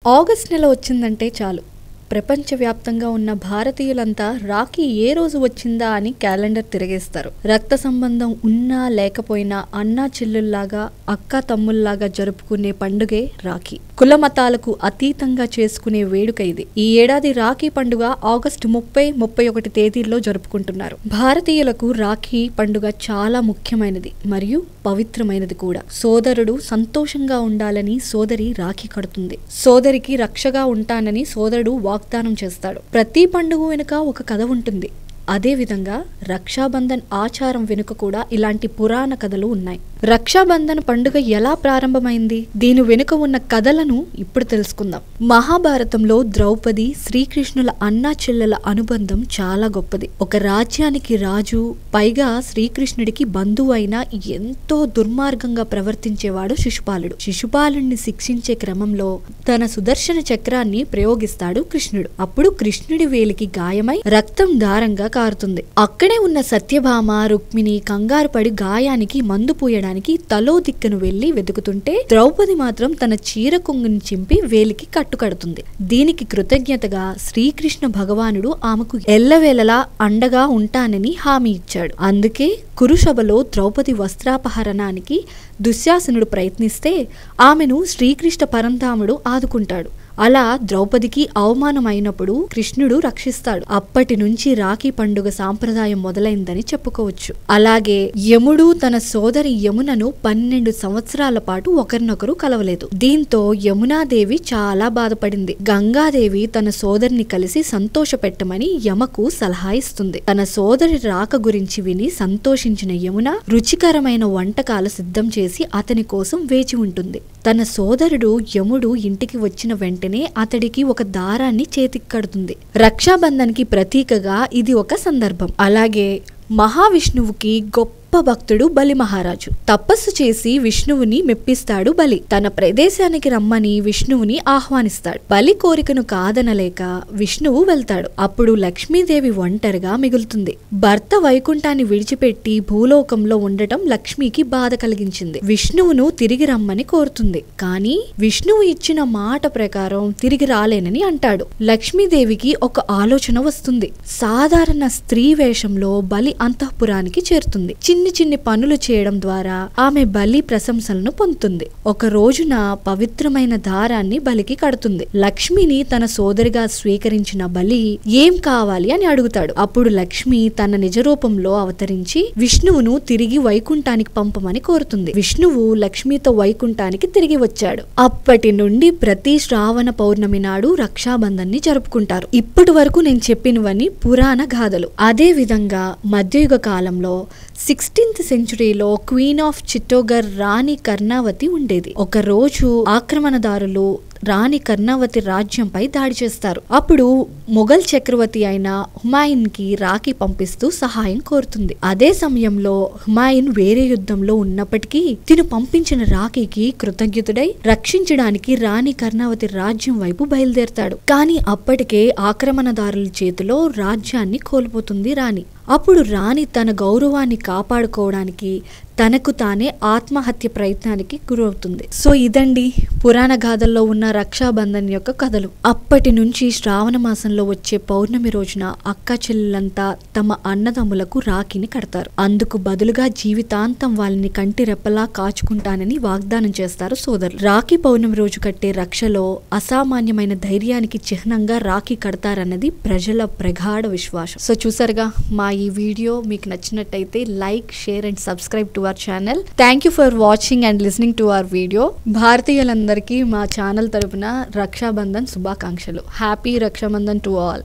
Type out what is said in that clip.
August నెల వచ్చిందంటే చాలు ప్రపంచవ్యాప్తంగా ఉన్న భారతీయులంతా రాఖీ ఏ రోజు వచ్చిందా అని క్యాలెండర్ తిరిగేస్తారు రక్త సంబంధం ఉన్నా లేకపోయినా అన్నా చెల్లుల్లాగా అక్క తమ్ముల్లాగా జరుపుకునే పండుగే రాఖీ కుల మతాలకు అతీతంగా చేసుకునే వేడుక ఇది ఈ ఏడాది రాఖీ పండుగ ఆగస్టు ముప్పై ముప్పై ఒకటి తేదీల్లో జరుపుకుంటున్నారు భారతీయులకు రాఖీ పండుగ చాలా ముఖ్యమైనది మరియు పవిత్రమైనది కూడా సోదరుడు సంతోషంగా ఉండాలని సోదరి రాఖీ కడుతుంది సోదరికి రక్షగా ఉంటానని సోదరుడు వాగ్దానం చేస్తాడు ప్రతి పండుగ వెనుక ఒక కథ ఉంటుంది అదేవిధంగా రక్షాబంధన్ ఆచారం వెనుక కూడా ఇలాంటి పురాణ కథలు ఉన్నాయి రక్షాబంధన్ పండుగ ఎలా ప్రారంభమైంది దీని వెనుక ఉన్న కథలను ఇప్పుడు తెలుసుకుందాం మహాభారతంలో ద్రౌపది శ్రీకృష్ణుల అన్నా చెల్లెల అనుబంధం చాలా గొప్పది ఒక రాజ్యానికి రాజు పైగా శ్రీకృష్ణుడికి బంధువు అయిన ఎంతో దుర్మార్గంగా ప్రవర్తించేవాడు శిశుపాలుడు శిశుపాలుడిని శిక్షించే క్రమంలో తన సుదర్శన చక్రాన్ని ప్రయోగిస్తాడు కృష్ణుడు అప్పుడు కృష్ణుడి వేలికి గాయమై రక్తం దారంగా కారుతుంది అక్కడే ఉన్న సత్యభామ రుక్మిణి కంగారు పడి గాయానికి మందు పూయడానికి తలో దిక్కను వెళ్లి వెతుకుతుంటే ద్రౌపది మాత్రం తన చీర కొంగుని చింపి వేలికి కట్టుకడుతుంది దీనికి కృతజ్ఞతగా శ్రీకృష్ణ భగవానుడు ఆమెకు ఎల్లవేళలా అండగా ఉంటానని హామీ ఇచ్చాడు అందుకే కురుసభలో ద్రౌపది వస్త్రాపహరణానికి దుశ్శాసనుడు ప్రయత్నిస్తే ఆమెను శ్రీకృష్ణ పరంధాముడు ఆదుకుంటాడు అలా ద్రౌపదికి అవమానమైనప్పుడు కృష్ణుడు రక్షిస్తాడు అప్పటి నుంచి రాఖీ పండుగ సాంప్రదాయం మొదలైందని చెప్పుకోవచ్చు అలాగే యముడు తన సోదరి యమునను పన్నెండు సంవత్సరాల పాటు ఒకరినొకరు కలవలేదు దీంతో యమునాదేవి చాలా బాధపడింది గంగాదేవి తన సోదరిని కలిసి సంతోషపెట్టమని యమకు సలహా ఇస్తుంది తన సోదరి రాక గురించి విని సంతోషించిన యమున రుచికరమైన వంటకాలు సిద్ధం చేసి అతని కోసం వేచి ఉంటుంది తన సోదరుడు యముడు ఇంటికి వచ్చిన వెంటనే అతడికి ఒక దారాన్ని చేతికి కడుతుంది రక్షాబంధన్కి ప్రతీకగా ఇది ఒక సందర్భం అలాగే మహావిష్ణువుకి గొప్ప భక్తుడు బలి మహారాజు తపస్సు చేసి విష్ణువుని మెప్పిస్తాడు బలి తన ప్రదేశానికి రమ్మని విష్ణువుని ఆహ్వానిస్తాడు బలి కోరికను కాదనలేక విష్ణువు వెళ్తాడు అప్పుడు లక్ష్మీదేవి ఒంటరిగా మిగులుతుంది భర్త వైకుంఠాన్ని విడిచిపెట్టి భూలోకంలో ఉండటం లక్ష్మికి బాధ కలిగించింది విష్ణువును తిరిగి రమ్మని కోరుతుంది కానీ విష్ణువు ఇచ్చిన మాట ప్రకారం తిరిగి రాలేనని అంటాడు లక్ష్మీదేవికి ఒక ఆలోచన వస్తుంది సాధారణ స్త్రీ వేషంలో బలి అంతఃపురానికి చేరుతుంది చిన్ని చిన్ని పనులు చేయడం ద్వారా ఆమె బలి ప్రశంసలను పొందుతుంది ఒక రోజున పవిత్రమైన దారాన్ని బలికి కడుతుంది లక్ష్మిని తన సోదరిగా స్వీకరించిన బలి ఏం కావాలి అని అడుగుతాడు అప్పుడు లక్ష్మి తన నిజ రూపంలో అవతరించి విష్ణువును తిరిగి వైకుంఠానికి పంపమని కోరుతుంది విష్ణువు లక్ష్మితో వైకుంఠానికి తిరిగి వచ్చాడు అప్పటి నుండి ప్రతి శ్రావణ పౌర్ణమి నాడు రక్షాబంధన్ని జరుపుకుంటారు ఇప్పటి వరకు నేను చెప్పినవన్నీ పురాణ గాథలు అదే విధంగా మధ్యయుగ కాలంలో సిక్స్టీన్త్ సెంచురీలో క్వీన్ ఆఫ్ చిట్టోగర్ రాణి కర్ణావతి ఉండేది ఒక రోజు ఆక్రమణదారులు రాణి కర్ణావతి రాజ్యంపై దాడి చేస్తారు అప్పుడు మొఘల్ చక్రవర్తి అయిన హుమాయిన్ కి రాఖీ పంపిస్తూ సహాయం కోరుతుంది అదే సమయంలో హుమాయిన్ వేరే యుద్ధంలో ఉన్నప్పటికీ తిను పంపించిన రాఖీకి కృతజ్ఞతుడై రక్షించడానికి రాణి కర్ణావతి రాజ్యం వైపు బయలుదేరతాడు కానీ అప్పటికే ఆక్రమణదారుల చేతిలో రాజ్యాన్ని కోల్పోతుంది రాణి అప్పుడు రాణి తన గౌరవాన్ని కాపాడుకోవడానికి తనకు తానే ఆత్మహత్య ప్రయత్నానికి గురవుతుంది సో ఇదండి పురాణ గాథల్లో ఉన్న రక్షాబంధన్ యొక్క కథలు అప్పటి నుంచి శ్రావణ మాసంలో వచ్చే పౌర్ణమి రోజున అక్క చెల్లెలంతా తమ అన్నదమ్ములకు రాఖీని కడతారు అందుకు బదులుగా జీవితాంతం వాళ్ళని కంటి రెప్పలా కాచుకుంటానని వాగ్దానం చేస్తారు సోదరులు రాఖీ పౌర్ణమి రోజు కట్టే రక్షలో అసామాన్యమైన ధైర్యానికి చిహ్నంగా రాఖీ కడతారన్నది ప్రజల ప్రగాఢ విశ్వాసం సో చూసారుగా మా ఈ వీడియో మీకు నచ్చినట్టయితే like share and subscribe to our channel thank you for watching and listening to our video భారతీయులందరికీ మా ఛానల్ తరపున రక్షాబంధన్ శుభాకాంక్షలు హ్యాపీ రక్షాబంధన్ టు ఆల్